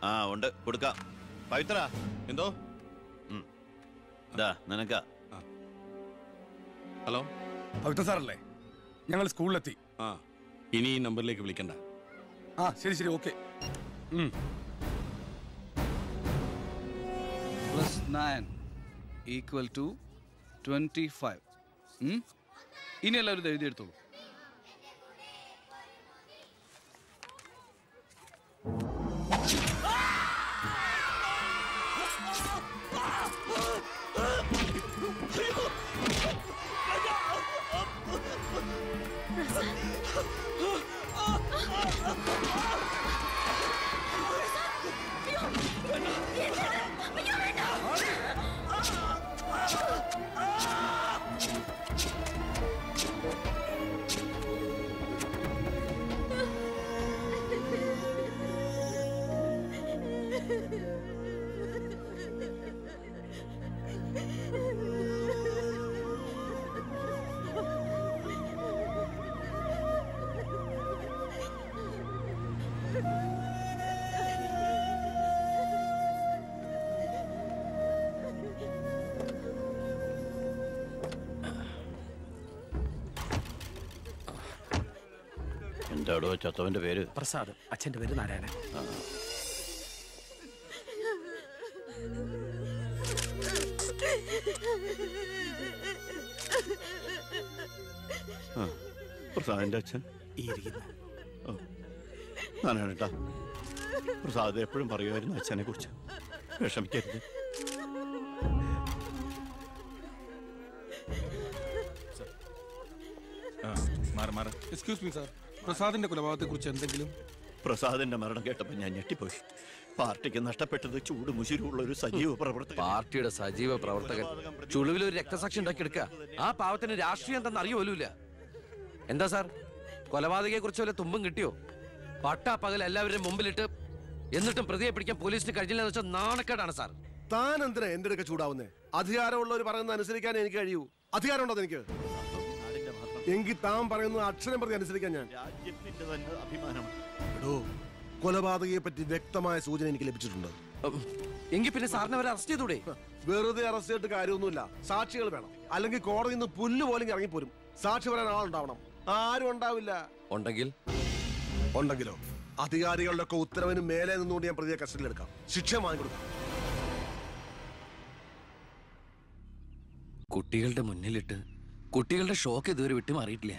ആ ഉണ്ട് കൊടുക്കാം പവിത്ര എന്തോ ഇതാ നിനക്ക ഹലോ പവിത്ര സാറല്ലേ ഞങ്ങൾ സ്കൂളിലെത്തി ആ ഇനി ഈ നമ്പറിലേക്ക് വിളിക്കണ്ട ആ ശരി ശരി okay plus nine equal to twenty five ഇനി എല്ലാവരും ഇത് എഴുതിയെടുത്തോളൂ എന്താടോ ചത്തവന്റെ പേര് പ്രസാദ് അച്ഛന്റെ പേര് നാരായണൻ ആ, പ്രസാദിന്റെ അച്ഛൻ ഈ ഇരിക്കുന്ന ഓ ഞാനാണ് കേട്ടാ പ്രസാദ് എപ്പോഴും പറയുമായിരുന്നു അച്ഛനെ കുറിച്ച് വിഷമിക്കരുത് മാറി മാറി എക്സ്ക്യൂസ് മീ സാർ പ്രസാദിന്റെ കൊലപാതകത്തെ കുറിച്ച് എന്തെങ്കിലും പ്രസാദിന്റെ മരണം കേട്ടപ്പോൾ ഞാൻ ഞെട്ടിപ്പോയി പാർട്ടിക്ക് നഷ്ടപ്പെട്ടത് ചൂട് മുശിരുള്ള ഒരു സജീവ പ്രവർത്തകൻ പാർട്ടിയുടെ സജീവ പ്രവർത്തകൻ ചുളുവിൽ ഒരു രക്തസാക്ഷി ഉണ്ടാക്കിയെടുക്കുക ആ പാവത്തിന് രാഷ്ട്രീയം എന്തെന്ന് അറിയുമല്ല എന്താ സാർ കൊലപാതകയെ കുറിച്ച് വല്ല തുമ്പും കിട്ടിയോ പട്ടാ പകൽ എല്ലാവരുടെയും മുമ്പിലിട്ട് എന്നിട്ടും പ്രതിയെ പിടിക്കാൻ പോലീസിന് കഴിഞ്ഞില്ല എന്ന് വെച്ചാൽ നാണക്കേടാണ് സാർ താൻ എന്തിനാ എന്റെ അടുക്ക ചൂടാവുന്നേ അധികാരമുള്ളവർ പറയുന്നത് അനുസരിക്കാൻ എനിക്ക് കഴിയൂ അധികാരമുണ്ടോ എനിക്ക് എങ്കിൽ താൻ പറയുന്നത് അക്ഷരം പ്രതി അനുസരിക്കാൻ ഞാൻ രാജ്യത്തിന്റെ തന്നെ അഭിമാനമാണ് എടോ കൊലപാതകയെ പറ്റി വ്യക്തമായ സൂചന എനിക്ക് ലഭിച്ചിട്ടുണ്ട് ഉം, എങ്കിൽ പിന്നെ സാറിനെ അവരെ അറസ്റ്റ് ചെയ്തൂടെ വെറുതെ അറസ്റ്റ് ചെയ്തിട്ട് കാര്യമൊന്നുമില്ല സാക്ഷികൾ വേണം അല്ലെങ്കിൽ കോടതിയിൽ നിന്ന് പുല്ല് പോലും ഇറങ്ങിപ്പോരും സാക്ഷി പറയാൻ ആളുണ്ടാവണം ആരും ഉണ്ടാവില്ല ഉണ്ടെങ്കിൽ ഉണ്ടെങ്കിലോ അധികാരികളുടെ ഒക്കെ ഉത്തരവിന് മേലെ നിന്നുകൊണ്ട് ഞാൻ പ്രതിയെ കസ്റ്റഡിയിലെടുക്കാം ശിക്ഷ വാങ്ങിക്കൊടുക്കാം കുട്ടികളുടെ മുന്നിലിട്ട് കുട്ടികളുടെ ഷോക്ക് ഇതുവരെ വിട്ടുമാറിയിട്ടില്ല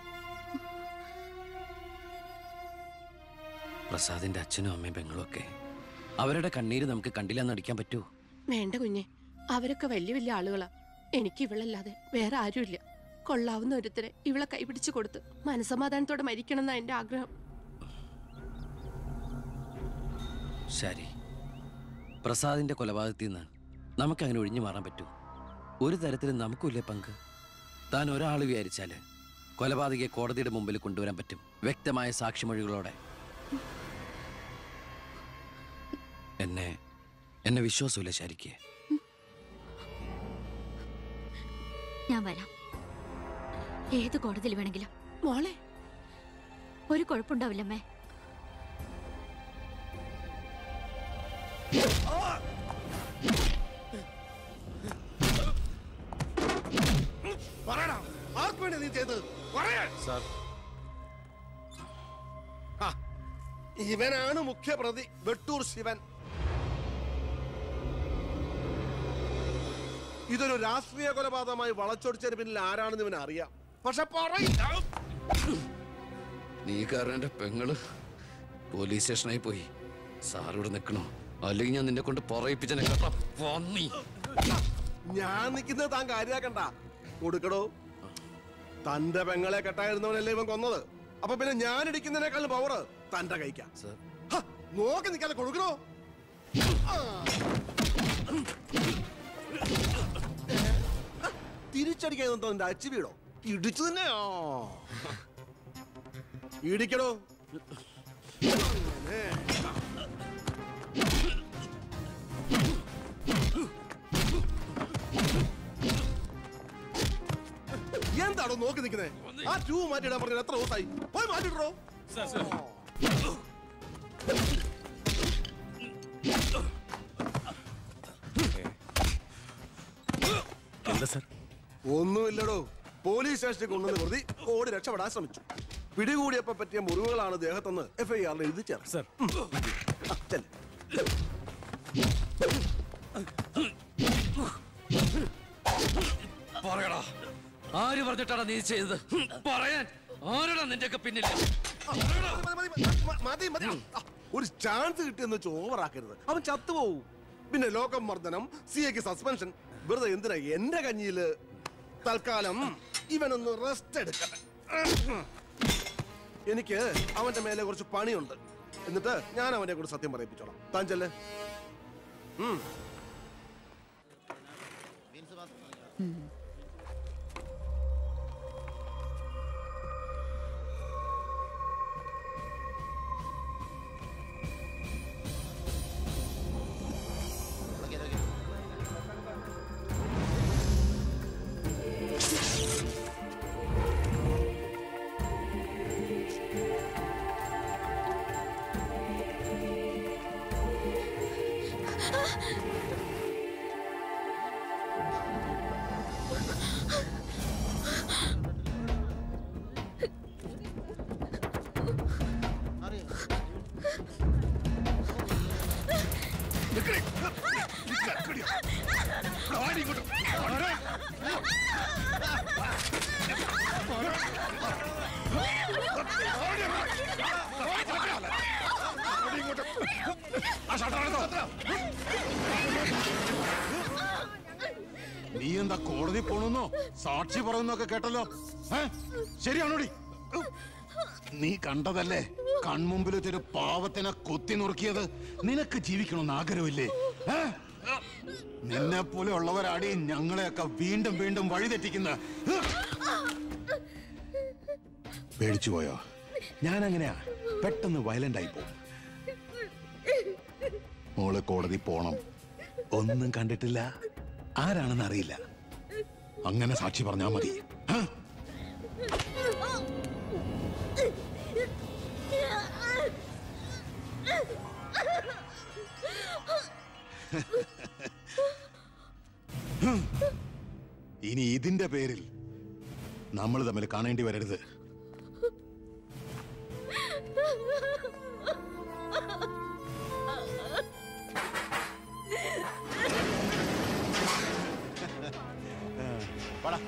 പ്രസാദിന്റെ അച്ഛനും അമ്മയും പെങ്ങളും ഒക്കെ അവരുടെ കണ്ണീര് നമുക്ക് കണ്ടില്ലെന്ന് അടിക്കാൻ പറ്റുമോ വേണ്ട കുഞ്ഞെ അവരൊക്കെ വലിയ വലിയ ആളുകളാ എനിക്ക് ഇവളല്ലാതെ വേറെ ആരുമില്ല കൊള്ളാവുന്ന ഒരുത്തരെ ഇവളെ കൈപിടിച്ചു കൊടുത്ത് മനസമാധാനത്തോടെ മരിക്കണം എന്നാ എന്റെ ആഗ്രഹം ശരി പ്രസാദിന്റെ കൊലപാതകത്തിൽ നിന്ന് നമുക്ക് അങ്ങനെ ഒഴിഞ്ഞു മാറാൻ പറ്റൂ ഒരു തരത്തിലും നമുക്കുമില്ലേ പങ്ക് താൻ ഒരാൾ വിചാരിച്ചാല് കൊലപാതകയെ കോടതിയുടെ മുമ്പിൽ കൊണ്ടുവരാൻ പറ്റും വ്യക്തമായ സാക്ഷിമൊഴികളോടെ എന്നെ എന്നെ വിശ്വാസമില്ല ശരിക്ക് ഞാൻ വരാം ഏത് കോടതിയിൽ വേണമെങ്കിലും മോളെ ഒരു കുഴപ്പമുണ്ടാവില്ലമ്മേ പറയടാ ആർക്ക് വേണ്ടി നീ ചെയ്തത് പറയാൻ സാർ ഇവനാണ് മുഖ്യ പ്രതി വെട്ടൂർ ശിവൻ ഇതൊരു രാഷ്ട്രീയ കൊലപാതകമായി വളച്ചൊടിച്ചതിന് പിന്നിൽ ആരാണെന്ന് ഇവൻ അറിയാം പക്ഷെ പറയില്ല നീ കാരണം എന്റെ പെങ്ങള് പോലീസ് സ്റ്റേഷനായി പോയി സാറിവിടെ നിൽക്കണോ അല്ലെങ്കിൽ ഞാൻ നിന്നെ കൊണ്ട് പറയിപ്പിച്ച കേട്ടോ പന്നി ഞാൻ നിൽക്കുന്നത് താൻ കാര്യാക്കണ്ട കൊടുക്കടോ തന്റെ പെങ്ങളെ കെട്ടായിരുന്നവനല്ലേ ഇവൻ കൊന്നത് അപ്പൊ പിന്നെ ഞാൻ ഇടിക്കുന്നതിനേക്കാളും പവർ തന്റെ കഴിക്കാം സാർ നോക്കി നിൽക്കാതെ കൊടുക്കണോ തിരിച്ചടിക്കാൻ എന്റെ അച്ചു വീടോ ഇടിച്ചു തന്നെയോ ഇടിക്കടോ അങ്ങനെ. എന്താണോ നോക്കി നിൽക്കുന്നേ ആ ട്യൂബ് മാറ്റിയിടാൻ പറഞ്ഞത് എത്ര ദിവസമായി പോയി മാറ്റിട്ടോ എന്താ സാർ ഒന്നുമില്ലടോ പോലീസ് സ്റ്റേഷനിൽ കൊണ്ടുവന്ന് പ്രതി ഓടി രക്ഷപ്പെടാൻ ശ്രമിച്ചു പിടികൂടിയപ്പോ പറ്റിയ മുറിവുകളാണ് ദേഹത്തെന്ന് എഫ്ഐആറിൽ എഴുതി ചേർന്നു സാർ പറയടാ ആര് പറഞ്ഞിട്ടാണ് നീ ചെയ്തത് പറയാൻ ആരാടാ നിന്റെയൊക്കെ പിന്നിൽ മതി മതി ആ, ഒരു ചാൻസ് കിട്ടിയെന്ന് വെച്ച് ഓവറാക്കരുത് അവൻ ചത്തുപോവും പിന്നെ ലോകം മർദ്ദനം സി എക്ക് സസ്പെൻഷൻ വെറുതെ എന്തിനാ എന്റെ കഞ്ഞിയില് തൽക്കാലം ഇവനൊന്ന് റെസ്റ്റ് എടുക്കട്ടെ എനിക്ക് അവന്റെ മേലെ കുറച്ച് പണിയുണ്ട് എന്നിട്ട് ഞാൻ അവനെ കൂടെ സത്യം പറയിപ്പിച്ചോളാം താൻ ചെല്ലേ ഉം നീ എന്താ കോടതി പോണെന്നോ സാക്ഷി പറയുന്നൊക്കെ കേട്ടല്ലോ ഏ ശരിയാണോടി നീ കണ്ടതല്ലേ കൺമുമ്പിൽ ഒരു പാവത്തിനെ കൊത്തി നുറുക്കിയത് നിനക്ക് ജീവിക്കണമെന്ന് ആഗ്രഹമില്ലേ ഏ? നിന്നെ പോലെ ഉള്ളവരാടി ഞങ്ങളെയൊക്കെ വീണ്ടും വീണ്ടും വഴിതെറ്റിക്കുന്ന പേടിച്ചു പോയോ ഞാൻ അങ്ങനെയാ പെട്ടെന്ന് വയലന്റ് ആയി പോകും മോള് കോടതി പോണം ഒന്നും കണ്ടിട്ടില്ല ആരാണെന്ന് അറിയില്ല അങ്ങനെ സാക്ഷി പറഞ്ഞാ മതി ആ? ഇനി ഇതിന്റെ പേരിൽ നമ്മൾ തമ്മിൽ കാണേണ്ടി വരരുത് വാടാ.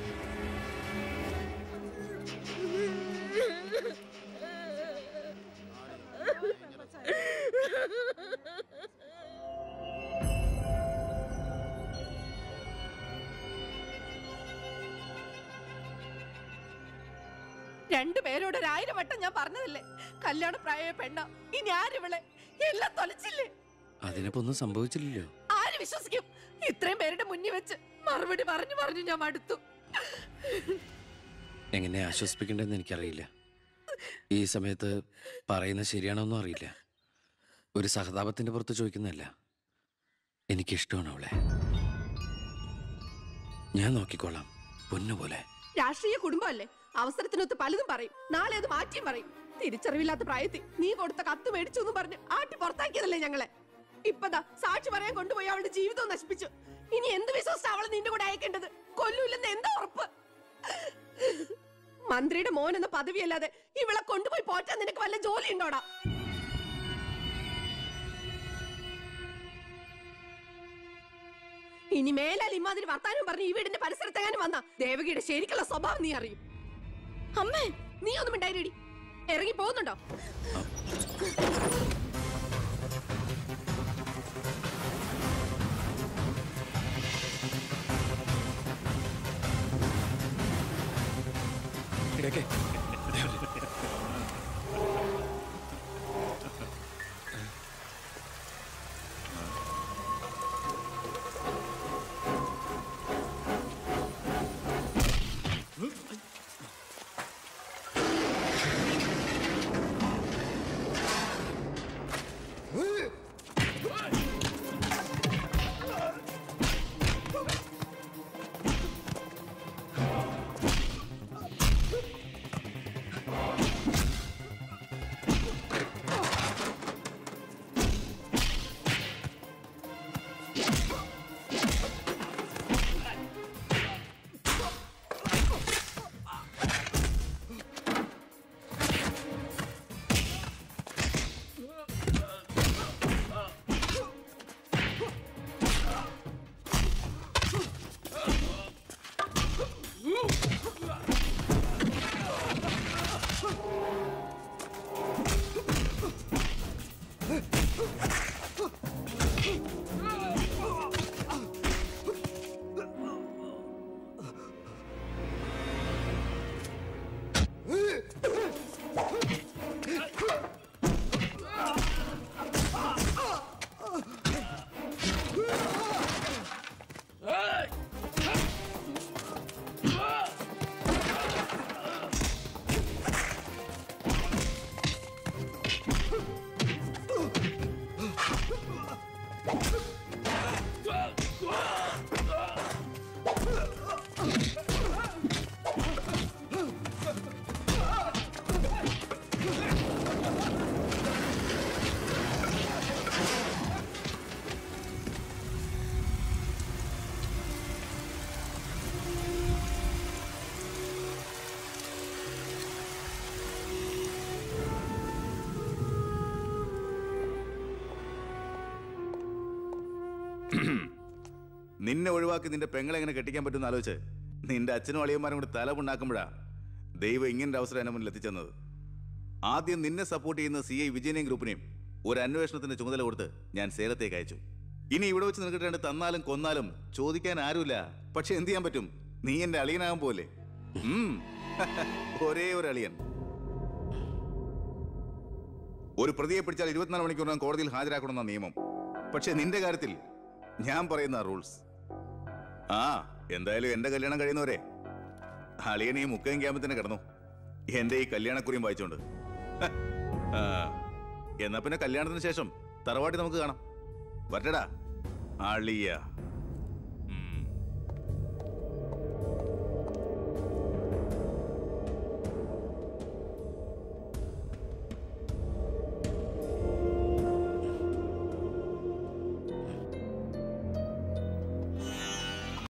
രണ്ടുപേരോട് ഒരായിരം വട്ടം ഞാൻ പറഞ്ഞതല്ലേ കല്യാണ പ്രായ പെണ്ണ ഇനി ആരിവളെ എല്ലാം തൊലച്ചില്ലേ അതിനിപ്പോ ഒന്നും സംഭവിച്ചില്ലല്ലോ ആര് വിശ്വസിക്കും ഇത്രയും പേരുടെ മുന്നിൽ വെച്ച് മറുപടി പറഞ്ഞു പറഞ്ഞു ഞാൻ മടുത്തു എങ്ങനെ ആശ്വസിപ്പിക്കണ്ടെന്ന് എനിക്കറിയില്ല ഈ സമയത്ത് പറയുന്നത് ശരിയാണോന്നും അറിയില്ല ഒരു സഹതാപത്തിന്റെ പുറത്ത് ചോദിക്കുന്നതല്ല എനിക്കിഷ്ടമാണ് അവളെ ഞാൻ നോക്കിക്കോളാം പൊന്നുപോലെ രാഷ്ട്രീയ കുടുംബമല്ലേ അവസരത്തിനൊത്ത് പലതും പറയും നാളെ അത് മാറ്റിയും പറയും തിരിച്ചറിവില്ലാത്ത പ്രായത്തിൽ നീ കൊടുത്ത കത്ത് മേടിച്ചു എന്ന് പറഞ്ഞ് ആട്ടി പുറത്താക്കിയതല്ലേ ഞങ്ങളെ ഇപ്പതാ സാക്ഷി പറയാൻ കൊണ്ടുപോയി അവളുടെ ജീവിതം നശിപ്പിച്ചു ഇനി എന്ത് വിശ്വസിച്ച അവളെ നിന്റെ കൂടെ അയക്കേണ്ടത് കൊല്ലൂല്ലെന്ന് എന്താ ഉറപ്പ് മന്ത്രിയുടെ മോൻ എന്ന പദവിയല്ലാതെ ഇവളെ കൊണ്ടുപോയി പോറ്റാൻ നിനക്ക് വല്ല ജോലി ഉണ്ടോടാ ഇനി മേലാൽ ഇമാതിരി വർത്താനം പറഞ്ഞ് ഈ വീടിന്റെ പരിസരത്തെങ്ങാനും വന്ന ദേവകിയുടെ ശരിക്കുള്ള സ്വഭാവം നീ അറിയും അമ്മേ നീ ഒന്നും ഉണ്ടായിരടി ഇറങ്ങി പോകുന്നുണ്ടോ ഇടയ്ക്ക് നിന്നെ ഒഴിവാക്കി നിന്റെ പെങ്ങളെ എങ്ങനെ കെട്ടിക്കാൻ പറ്റുമെന്ന് ആലോചിച്ച് നിന്റെ അച്ഛനും അളിയന്മാരും കൂടി തല ഉണ്ടാക്കുമ്പോഴാ ദൈവം ഇങ്ങനൊരു അവസരം എന്നെ മുന്നിൽ എത്തിച്ചെന്നത് ആദ്യം നിന്നെ സപ്പോർട്ട് ചെയ്യുന്ന സി ഐ വിജയനെയും ഗ്രൂപ്പിനെയും ഒരു അന്വേഷണത്തിന്റെ ചുമതല കൊടുത്ത് ഞാൻ സേലത്തേക്ക് അയച്ചു ഇനി ഇവിടെ വെച്ച് നിനക്ക് രണ്ട് തന്നാലും കൊന്നാലും ചോദിക്കാൻ ആരുമില്ല പക്ഷെ എന്ത് ചെയ്യാൻ പറ്റും നീ എന്റെ അളിയനാകാൻ പോലെ ഒരേ ഒരു അളിയൻ ഒരു പ്രതിയെ പിടിച്ചാൽ ഇരുപത്തിനാല് മണിക്കൂറിനകം കോടതിയിൽ ഹാജരാക്കണമെന്ന നിയമം പക്ഷെ നിന്റെ കാര്യത്തിൽ ഞാൻ പറയുന്ന റൂൾസ് ആ എന്തായാലും എന്റെ കല്യാണം കഴിയുന്നവരെ അളിയൻ ഈ മുക്കയും ക്യാമ്പിൽ തന്നെ കിടന്നു എന്റെ ഈ കല്യാണക്കുറിയും വായിച്ചോണ്ട് ആ, എന്നാ പിന്നെ കല്യാണത്തിന് ശേഷം തറവാട്ടി നമുക്ക് കാണാം വരട്ടടാ അളിയ